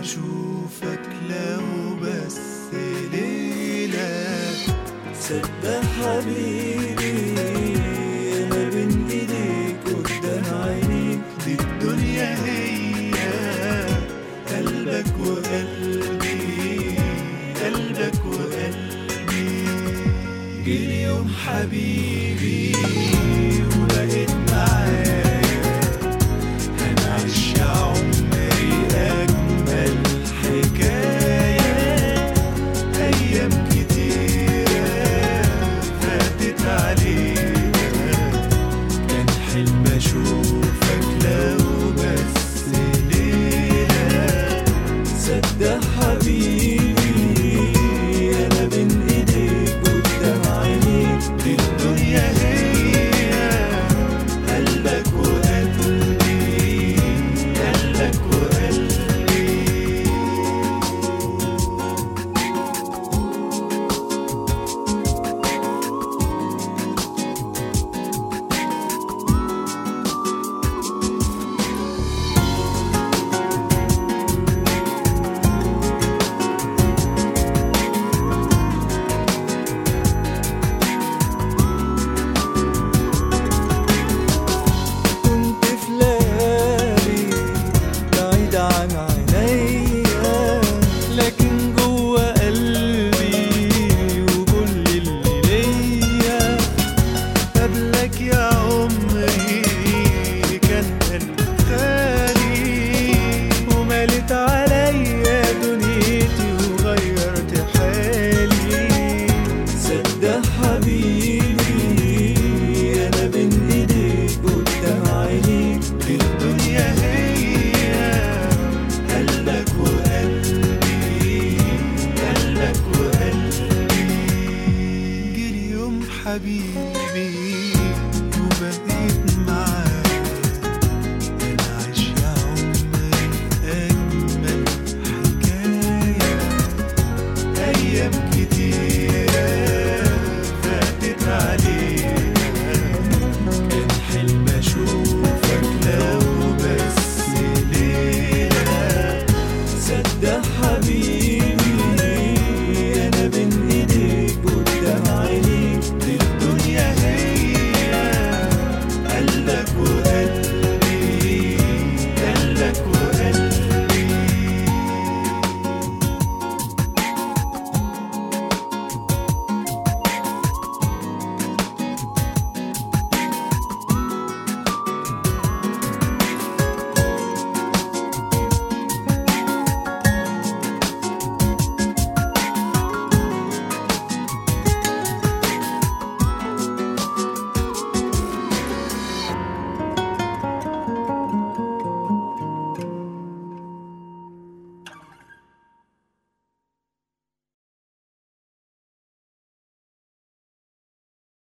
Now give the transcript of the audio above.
أشوفك لو بس ليلة صدق حبيبي أنا بين إيديك قدام عينيك دي الدنيا هي قلبك وقلبي قلبك وقلبي جه يوم حبيبي وبقيت معاك هنعيش يا عمري أجمل حكاية أيام كتيرة فاتت علينا كان حلم أشوفك لو بس ليلة صدق حبيبي أنا بين إيديك قدام عينيك دي الدنيا هي قلبك وقلبي قلبك وقلبي كنت في ليالي بعيد عن عينيا لكن جوا قلبي وكل اللي ليا قبلك يا عمري كان قلبي خالي ومالت عليا دنيتي وغيرت حالي صدق حبيبي انا بين ايديك قدام عينيك دي الدنيا هي قلبك وقلبي قلبك وقلبي جري يوم حبيبي وبقيت معاك انا عايش يا عمري اجمل حكايه ايام كتير